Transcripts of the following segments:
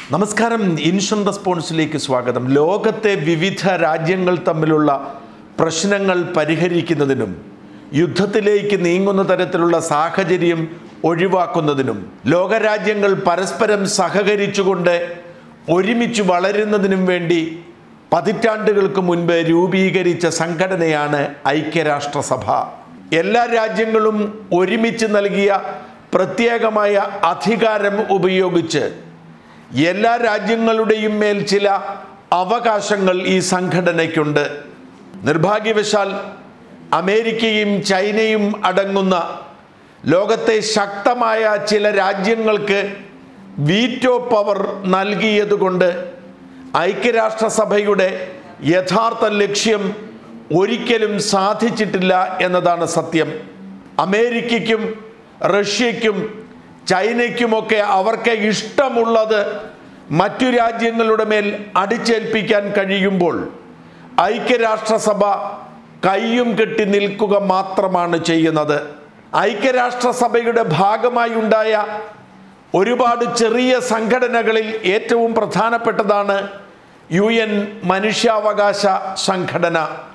നമസ്കാരം ഇൻഷൻ റെസ്പോൺസിലേക്ക് സ്വാഗതം ലോകത്തെ വിവിധ രാജ്യങ്ങൾ തമ്മിലുള്ള പ്രശ്നങ്ങൾ പരിഹരിക്കുന്നതിനും യുദ്ധത്തിലേക്ക് നീങ്ങുന്ന തരത്തിലുള്ള സാഹചര്യം ഒഴിവാക്കുന്നതിനും ലോകരാജ്യങ്ങൾ പരസ്പരം സഹകരിച്ചുകൊണ്ട് ഒരുമിച്ച് വളരുന്നതിനും വേണ്ടി പതിറ്റാണ്ടുകൾക്ക് മുൻപ് രൂപീകരിച്ച സംഘടനയാണ് ഐക്യരാഷ്ട്രസഭ എല്ലാ രാജ്യങ്ങളും ഒരുമിച്ച് നൽകിയ പ്രത്യേകമായ അധികാരം ഉപയോഗിച്ച് എല്ലാ രാജ്യങ്ങളുടെയും മേൽ ചില അവകാശങ്ങൾ ഈ സംഘടനയ്ക്കുണ്ട് നിർഭാഗ്യവശാൽ അമേരിക്കയും ചൈനയും അടങ്ങുന്ന ലോകത്തെ ശക്തമായ ചില രാജ്യങ്ങൾക്ക് വീറ്റോ പവർ നൽകിയതുകൊണ്ട് ഐക്യരാഷ്ട്രസഭയുടെ യഥാർത്ഥ ലക്ഷ്യം ഒരിക്കലും സാധിച്ചിട്ടില്ല എന്നതാണ് സത്യം അമേരിക്കയ്ക്കും റഷ്യയ്ക്കും ചൈനയ്ക്കുമൊക്കെ അവർക്ക് ഇഷ്ടമുള്ളത് മറ്റു രാജ്യങ്ങളുടെ മേൽ അടിച്ചേൽപ്പിക്കാൻ കഴിയുമ്പോൾ ഐക്യരാഷ്ട്രസഭ കയ്യും കെട്ടി നിൽക്കുക മാത്രമാണ് ചെയ്യുന്നത് ഐക്യരാഷ്ട്രസഭയുടെ ഭാഗമായി ഉണ്ടായ ഒരുപാട് ചെറിയ സംഘടനകളിൽ ഏറ്റവും പ്രധാനപ്പെട്ടതാണ് യു എൻ മനുഷ്യാവകാശ സംഘടന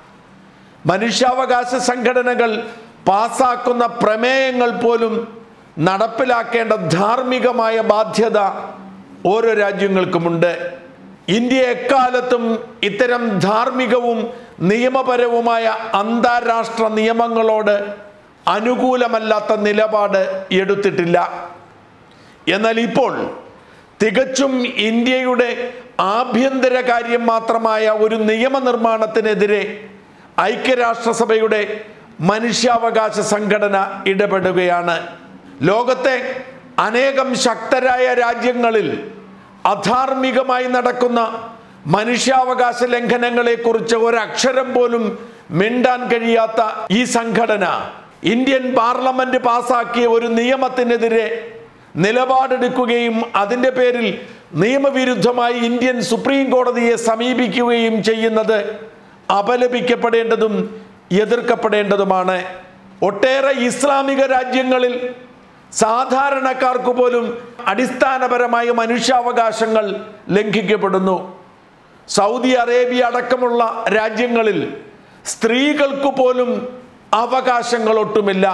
മനുഷ്യാവകാശ സംഘടനകൾ പാസാക്കുന്ന പ്രമേയങ്ങൾ പോലും നടപ്പിലാക്കേണ്ട ധാർമ്മികമായ ബാധ്യത ഓരോ രാജ്യങ്ങൾക്കുമുണ്ട് ഇന്ത്യ എക്കാലത്തും ഇത്തരം ധാർമ്മികവും നിയമപരവുമായ അന്താരാഷ്ട്ര നിയമങ്ങളോട് അനുകൂലമല്ലാത്ത നിലപാട് എടുത്തിട്ടില്ല എന്നാൽ ഇപ്പോൾ തികച്ചും ഇന്ത്യയുടെ ആഭ്യന്തര കാര്യം മാത്രമായ ഒരു നിയമനിർമ്മാണത്തിനെതിരെ ഐക്യരാഷ്ട്രസഭയുടെ മനുഷ്യാവകാശ സംഘടന ഇടപെടുകയാണ് ലോകത്തെ അനേകം ശക്തരായ രാജ്യങ്ങളിൽ അധാർമികമായി നടക്കുന്ന മനുഷ്യാവകാശ ലംഘനങ്ങളെക്കുറിച്ച് ഒരക്ഷരം പോലും മിണ്ടാൻ കഴിയാത്ത ഈ സംഘടന ഇന്ത്യൻ പാർലമെന്റ് പാസാക്കിയ ഒരു നിയമത്തിനെതിരെ നിലപാടെടുക്കുകയും അതിൻ്റെ പേരിൽ നിയമവിരുദ്ധമായി ഇന്ത്യൻ സുപ്രീം കോടതിയെ സമീപിക്കുകയും ചെയ്യുന്നത് അപലപിക്കപ്പെടേണ്ടതും എതിർക്കപ്പെടേണ്ടതുമാണ് ഒട്ടേറെ ഇസ്ലാമിക രാജ്യങ്ങളിൽ സാധാരണക്കാർക്ക് പോലും അടിസ്ഥാനപരമായ മനുഷ്യാവകാശങ്ങൾ ലംഘിക്കപ്പെടുന്നു സൗദി അറേബ്യ അടക്കമുള്ള രാജ്യങ്ങളിൽ സ്ത്രീകൾക്ക് പോലും അവകാശങ്ങൾ ഒട്ടുമില്ല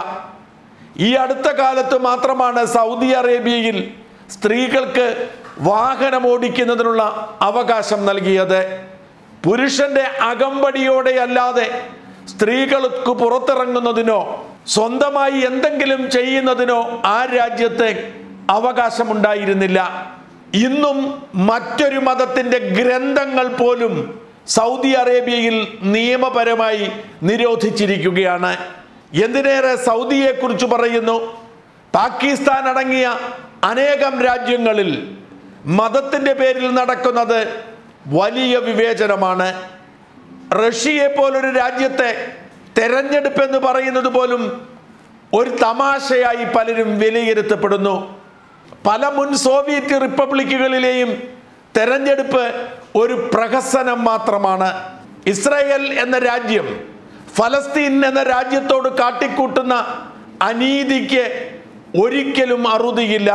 ഈ അടുത്ത കാലത്ത് മാത്രമാണ് സൗദി അറേബ്യയിൽ സ്ത്രീകൾക്ക് വാഹനം ഓടിക്കുന്നതിനുള്ള അവകാശം നൽകിയത് പുരുഷന്റെ അകമ്പടിയോടെ അല്ലാതെ സ്ത്രീകൾക്ക് പുറത്തിറങ്ങുന്നതിനോ സ്വന്തമായി എന്തെങ്കിലും ചെയ്യുന്നതിനോ ആ രാജ്യത്തെ അവകാശമുണ്ടായിരുന്നില്ല ഇന്നും മറ്റൊരു മതത്തിന്റെ ഗ്രന്ഥങ്ങൾ പോലും സൗദി അറേബ്യയിൽ നിയമപരമായി നിരോധിച്ചിരിക്കുകയാണ് എന്തിനേറെ സൗദിയെ കുറിച്ച് പറയുന്നു പാകിസ്ഥാൻ അടങ്ങിയ അനേകം രാജ്യങ്ങളിൽ മതത്തിന്റെ പേരിൽ നടക്കുന്നത് വലിയ വിവേചനമാണ് റഷ്യയെ പോലൊരു രാജ്യത്തെ തെരഞ്ഞെടുപ്പ് എന്ന് പറയുന്നത് പോലും ഒരു തമാശയായി പലരും വിലയിരുത്തപ്പെടുന്നു പല മുൻ സോവിയറ്റ് റിപ്പബ്ലിക്കുകളിലെയും തെരഞ്ഞെടുപ്പ് ഒരു പ്രഹസനം മാത്രമാണ് ഇസ്രായേൽ എന്ന രാജ്യം ഫലസ്തീൻ എന്ന രാജ്യത്തോട് കാട്ടിക്കൂട്ടുന്ന അനീതിക്ക് ഒരിക്കലും അറുതിയില്ല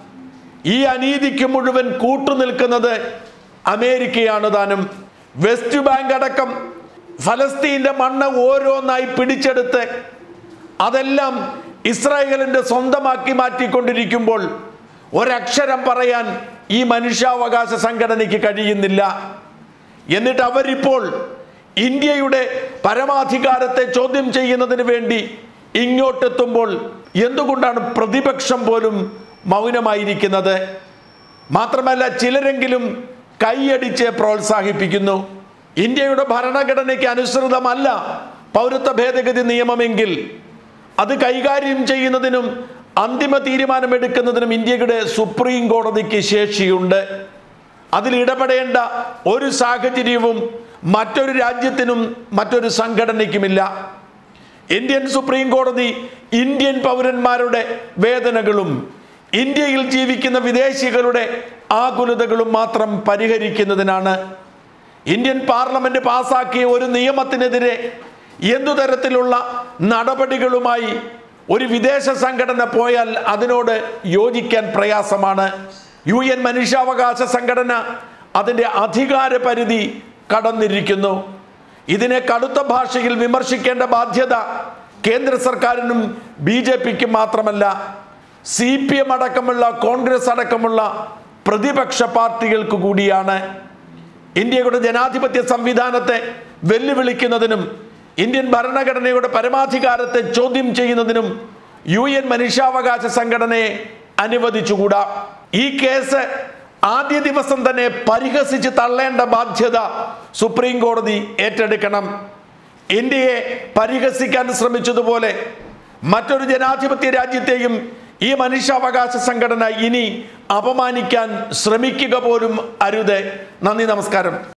ഈ അനീതിക്ക് മുഴുവൻ കൂട്ടുനിൽക്കുന്നത് അമേരിക്കയാണ് താനും വെസ്റ്റ് ബാങ്ക് അടക്കം ഫലസ്തീന്റെ മണ്ണ് ഓരോന്നായി പിടിച്ചെടുത്ത് അതെല്ലാം ഇസ്രായേലിന്റെ സ്വന്തമാക്കി മാറ്റിക്കൊണ്ടിരിക്കുമ്പോൾ ഒരക്ഷരം പറയാൻ ഈ മനുഷ്യാവകാശ സംഘടനയ്ക്ക് കഴിയുന്നില്ല എന്നിട്ട് അവരിപ്പോൾ ഇന്ത്യയുടെ പരമാധികാരത്തെ ചോദ്യം ചെയ്യുന്നതിന് വേണ്ടി ഇങ്ങോട്ടെത്തുമ്പോൾ എന്തുകൊണ്ടാണ് പ്രതിപക്ഷം പോലും മൗനമായിരിക്കുന്നത് മാത്രമല്ല ചിലരെങ്കിലും കൈയടിച്ച് പ്രോത്സാഹിപ്പിക്കുന്നു ഇന്ത്യയുടെ ഭരണഘടനയ്ക്ക് അനുസൃതമല്ല പൗരത്വ ഭേദഗതി നിയമമെങ്കിൽ അത് കൈകാര്യം ചെയ്യുന്നതിനും അന്തിമ തീരുമാനമെടുക്കുന്നതിനും ഇന്ത്യയുടെ സുപ്രീം കോടതിക്ക് ശേഷിയുണ്ട് അതിൽ ഇടപെടേണ്ട ഒരു സാഹചര്യവും മറ്റൊരു രാജ്യത്തിനും മറ്റൊരു സംഘടനയ്ക്കുമില്ല ഇന്ത്യൻ സുപ്രീം കോടതി ഇന്ത്യൻ പൗരന്മാരുടെ വേദനകളും ഇന്ത്യയിൽ ജീവിക്കുന്ന വിദേശികളുടെ ആകുലതകളും മാത്രം പരിഹരിക്കുന്നതിനാണ് ഇന്ത്യൻ പാർലമെന്റ് പാസാക്കിയ ഒരു നിയമത്തിനെതിരെ എന്തു തരത്തിലുള്ള നടപടികളുമായി ഒരു വിദേശ സംഘടന പോയാൽ അതിനോട് യോജിക്കാൻ പ്രയാസമാണ് യു എൻ മനുഷ്യാവകാശ സംഘടന അതിൻ്റെ അധികാര പരിധി കടന്നിരിക്കുന്നു ഇതിനെ കടുത്ത ഭാഷയിൽ വിമർശിക്കേണ്ട ബാധ്യത കേന്ദ്ര സർക്കാരിനും ബി ജെ പിക്കും മാത്രമല്ല സി പി എം അടക്കമുള്ള കോൺഗ്രസ് അടക്കമുള്ള പ്രതിപക്ഷ പാർട്ടികൾക്ക് കൂടിയാണ് ഇന്ത്യയുടെ ജനാധിപത്യ സംവിധാനത്തെ വെല്ലുവിളിക്കുന്നതിനും ഇന്ത്യൻ ഭരണഘടനയുടെ പരമാധികാരത്തെ ചോദ്യം ചെയ്യുന്നതിനും യു എൻ മനുഷ്യാവകാശ സംഘടനയെ അനുവദിച്ചുകൂടാ ഈ കേസ് ആദ്യ ദിവസം തന്നെ പരിഹസിച്ച് തള്ളേണ്ട ബാധ്യത സുപ്രീം കോടതി ഏറ്റെടുക്കണം ഇന്ത്യയെ പരിഹസിക്കാൻ ശ്രമിച്ചതുപോലെ മറ്റൊരു ജനാധിപത്യ രാജ്യത്തെയും ഈ മനുഷ്യാവകാശ സംഘടന ഇനി അപമാനിക്കാൻ ശ്രമിക്കുക പോലും അരുത് നന്ദി നമസ്കാരം